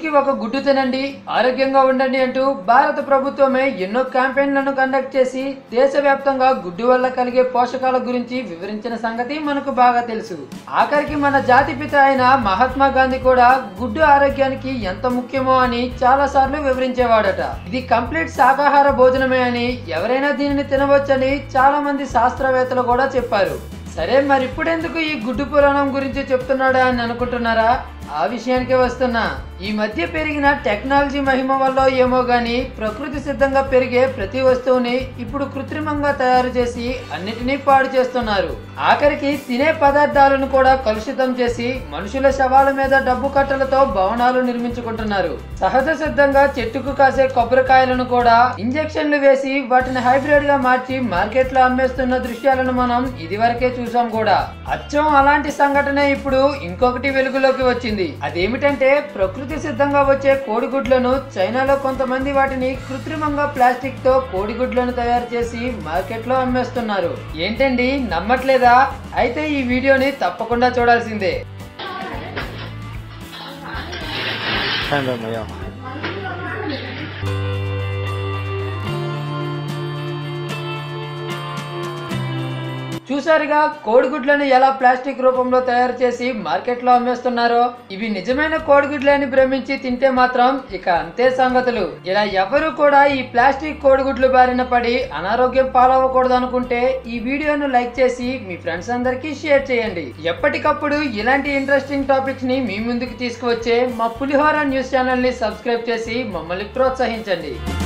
రోజుకి ఒక గుడ్డు తినండి ఆరోగ్యంగా ఉండండి అంటూ భారత ప్రభుత్వమే ఎన్నో క్యాంపెయిన్లను కండక్ట్ చేసి దేశవ్యాప్తంగా గుడ్డు వల్ల కలిగే పోషకాల గురించి వివరించిన సంగతి మనకు బాగా తెలుసు ఆఖరికి మన జాతి పిత అయిన మహాత్మా గాంధీ కూడా గుడ్డు ఆరోగ్యానికి ఎంత ముఖ్యమో అని చాలా సార్లు వివరించేవాడట ఇది కంప్లీట్ శాకాహార భోజనమే అని ఎవరైనా దీనిని తినవచ్చని చాలా మంది శాస్త్రవేత్తలు కూడా చెప్పారు సరే మరి ఇప్పుడెందుకు ఈ గుడ్డు పురాణం గురించి చెప్తున్నాడా అని అనుకుంటున్నారా ఆ విషయానికే వస్తున్నా ఈ మధ్య పెరిగిన టెక్నాలజీ మహిమ వల్ల ఏమో గాని ప్రకృతి సిద్ధంగా పెరిగే ప్రతి వస్తువుని ఇప్పుడు కృత్రిమంగా తయారు చేసి అన్నిటినీ పాడు చేస్తున్నారు ఆఖరికి తినే పదార్థాలను కూడా కలుషితం చేసి మనుషుల శవాల మీద డబ్బు కట్టలతో భవనాలు నిర్మించుకుంటున్నారు సహజ సిద్ధంగా చెట్టుకు కాసే కొబ్బరికాయలను కూడా ఇంజెక్షన్లు వేసి వాటిని హైబ్రిడ్ గా మార్చి మార్కెట్ లో అమ్మేస్తున్న దృశ్యాలను మనం ఇదివరకే చూసాం కూడా అచ్చం అలాంటి సంఘటన ఇప్పుడు ఇంకొకటి వెలుగులోకి వచ్చింది అదేమిటంటే ప్రకృతి సిద్ధంగా వచ్చే కోడిగుడ్లను చైనాలో కొంతమంది వాటిని కృత్రిమంగా ప్లాస్టిక్ తో కోడిగుడ్లను తయారు చేసి మార్కెట్ లో అమ్మేస్తున్నారు ఏంటండి నమ్మట్లేదా అయితే ఈ వీడియోని తప్పకుండా చూడాల్సిందే 看到没有？ చూసారుగా కోడిగుడ్లను ఎలా ప్లాస్టిక్ రూపంలో తయారు చేసి మార్కెట్ లో అమ్మేస్తున్నారో ఇవి నిజమైన కోడిగుడ్లని భ్రమించి తింటే మాత్రం ఇక అంతే సంగతులు ఇలా ఎవరు కూడా ఈ ప్లాస్టిక్ కోడిగుడ్లు బారిన పడి అనారోగ్యం పాలవ్వకూడదు అనుకుంటే ఈ వీడియోను లైక్ చేసి మీ ఫ్రెండ్స్ అందరికీ షేర్ చేయండి ఎప్పటికప్పుడు ఇలాంటి ఇంట్రెస్టింగ్ టాపిక్స్ ని మీ ముందుకు తీసుకువచ్చే మా పులిహోర న్యూస్ ఛానల్ ని సబ్స్క్రైబ్ చేసి మమ్మల్ని ప్రోత్సహించండి